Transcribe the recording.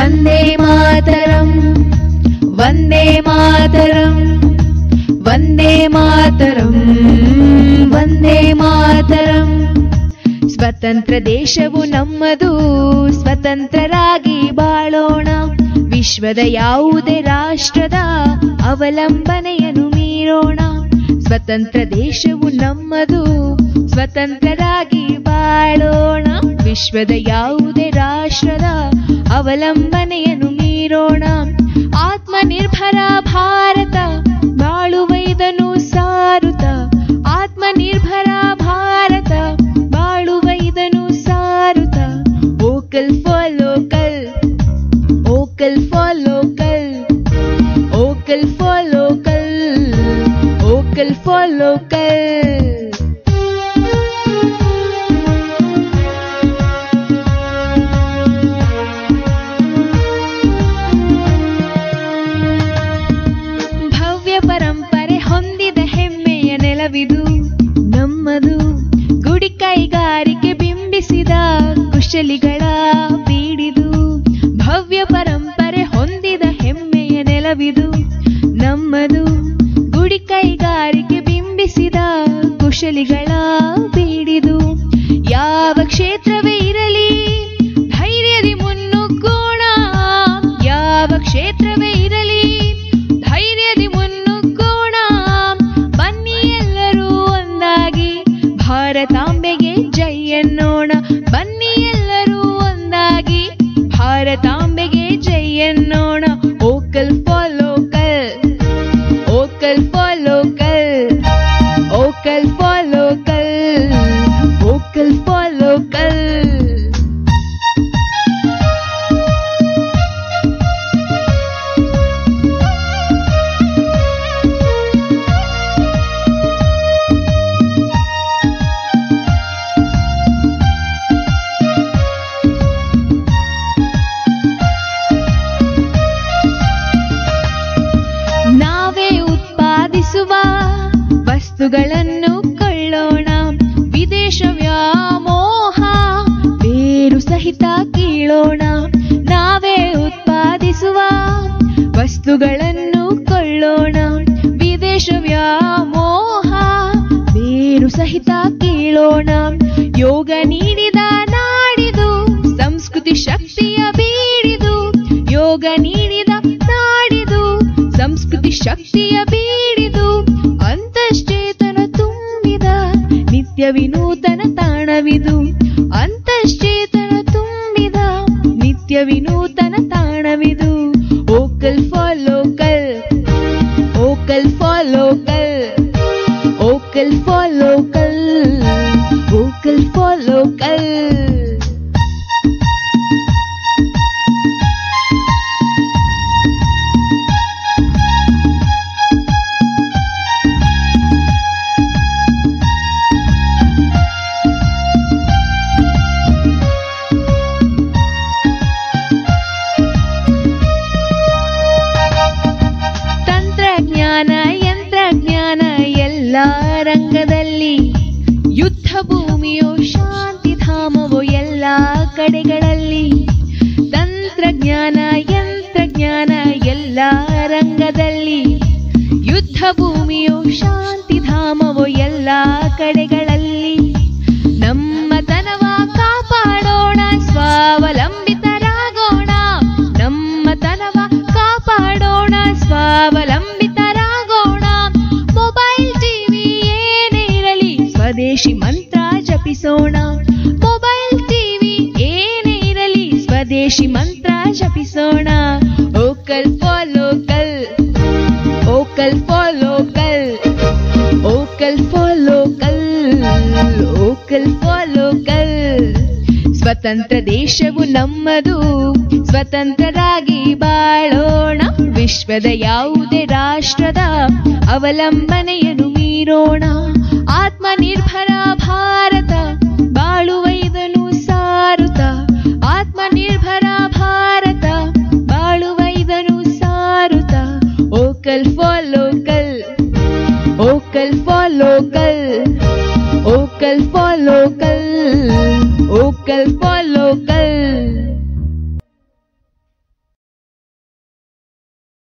ವಂದೇ ಮಾತರಂ ವಂದೇ ಮಾತರಂ ವಂದೇ ಮಾತರಂ ವಂದೇ ಮಾತರಂ ಸ್ವತಂತ್ರ ದೇಶವು ನಮ್ಮದು ಸ್ವತಂತ್ರರಾಗಿ ಬಾಳೋಣ ವಿಶ್ವದ ಯಾವುದೇ ರಾಷ್ಟ್ರದ ಅವಲಂಬನೆಯನ್ನು ಮೀರೋಣ ಸ್ವತಂತ್ರ ದೇಶವು ನಮ್ಮದು ಸ್ವತಂತ್ರರಾಗಿ ಬಾಳೋಣ ವಿಶ್ವದ ಯಾವುದೇ ರಾಷ್ಟ್ರದ ಅವಲಂಬನೆಯನ್ನು ಮೀರೋಣ ಆತ್ಮನಿರ್ಭರ ಭಾರತ ಬಾಳುವ ಇದನ್ನು ಸಾರುತ್ತ ಆತ್ಮನಿರ್ಭರ ಭಾರತ ಬಾಳುವ ಇದನ್ನು ಸಾರುತ್ತ vocal for local vocal for local vocal for local vocal for local ಭವ್ಯ ಪರಂಪರೆ ಹೊಂದಿದ ಹೆಮ್ಮೆಯ ನೆಲವಿದು ನಮ್ಮದು ಗುಡಿ ಕೈಗಾರಿಕೆ ಬಿಂಬಿಸಿದ ಕುಶಲಿಗಳ ಬೀಡಿದು ಭವ್ಯ ಪರಂಪರೆ ಹೊಂದಿದ ಹೆಮ್ಮೆಯ ನೆಲವಿದು ನಮ್ಮದು ಗುಡಿ ಕೈಗಾರಿಕೆ ಬಿಂಬಿಸಿದ ಕುಶಲಿಗಳ ಬೀಡಿದು ಯಾವ ಕ್ಷೇತ್ರವೇ ಇರಲಿ ಧೈರ್ಯದಿ ಮುನ್ನುಗ್ಗೋಣ ಯಾವ ಕ್ಷೇತ್ರವೇ ಇರಲಿ ಧೈರ್ಯದಿ ಮುನ್ನುಗ್ಗೋಣ ಬನ್ನಿ ಎಲ್ಲರೂ ಒಂದಾಗಿ ಭಾರತಾಂಬೆಗೆ ಜೈ ಎನ್ನೋಣ ಬನ್ನಿ ಎಲ್ಲರೂ ಒಂದಾಗಿ ಭಾರತಾಂಬೆಗೆ ಜೈ ಎನ್ನೋಣ vocal for local vocal for local vocal for local vocal for local ನಾವೇ ಉತ್ಪಾದಿಸುವ ವಸ್ತುಗಳನ್ನು ಕೊಳ್ಳೋಣ ವಿದೇಶ ವ್ಯಾಮೋಹ ಬೇರು ಸಹಿತ ಕೀಳೋಣ ನಾವೇ ಉತ್ಪಾದಿಸುವ ವಸ್ತುಗಳನ್ನು ಕೊಳ್ಳೋಣ ವಿದೇಶ ವ್ಯಾಮೋಹ ಬೇರು ಸಹಿತ ಕೀಳೋಣ ಯೋಗ ನೀಡಿದ ನಾಡಿದು ಸಂಸ್ಕೃತಿ ಶಕ್ತಿಯ ಬೀಡಿದು ಯೋಗ ನೀಡಿದ ನಾಡಿದು ಸಂಸ್ಕೃತಿ ಶಕ್ತಿಯ ಬೀಡಿದು ಅಂತಶ್ಚೇತನ ತುಂಬಿದ ನಿತ್ಯ ವಿನೂತನ ತಾಣವಿದು ಅಂತಶ್ಚೇತನ ತುಂಬಿದ ನಿತ್ಯ ವಿನೂತನ ತಾಣವಿದು vocal for local vocal for local vocal for local vocal for local ತಂತ್ರಜ್ಞಾನ ಯಂತ್ರಜ್ಞಾನ ಎಲ್ಲ ರಂಗದಲ್ಲಿ ಯುದ್ಧ ಭೂಮಿಯೋ ಶಾಂತಿ ಧಾಮವೋ ಎಲ್ಲ ಕಡೆಗಳಲ್ಲಿ ತಂತ್ರಜ್ಞಾನ ಯಂತ್ರಜ್ಞಾನ ಎಲ್ಲ ರಂಗದಲ್ಲಿ ಯುದ್ಧ ಭೂಮಿಯೋ ಶಾಂತಿ ಧಾಮವೋ ಎಲ್ಲ ಕಡೆಗಳಲ್ಲಿ ನಮ್ಮತನವ ಕಾಪಾಡೋಣ ಸ್ವಾವಲಂಬಿತರಾಗೋಣ ನಮ್ಮತನವ ಕಾಪಾಡೋಣ ಸ್ವಾವಲಂಬಿತರಾಗೋಣ ಮೊಬೈಲ್ ಟಿವಿ ಏನೇ ಇರಲಿ ಸ್ವದೇಶಿ ಮಂತ್ರ ಜಪಿಸೋಣ ಮೊಬೈಲ್ ಟಿವಿ ಏನೇ ಇರಲಿ ಸ್ವದೇಶಿ ಮಂತ್ರ ಜಪಿಸೋಣ vocal for local vocal for local vocal for local vocal for local ಸ್ವತಂತ್ರ ದೇಶವು ನಮ್ಮದು ಸ್ವತಂತ್ರರಾಗಿ ಬಾಳೋಣ ವಿಶ್ವದ ಯಾವುದೇ ರಾಷ್ಟ್ರದ ಅವಲಂಬನೆಯನ್ನು ಮೀರೋಣ ಆತ್ಮನಿರ್ಭರ ಭಾರತ ಬಾಳುವ ಇದನ್ನು ಸಾರುತ್ತ ಆತ್ಮನಿರ್ಭರ ಭಾರತ ಬಾಳುವ ಇದನ್ನು ಸಾರುತ್ತ vocal for local vocal for local vocal for local vocal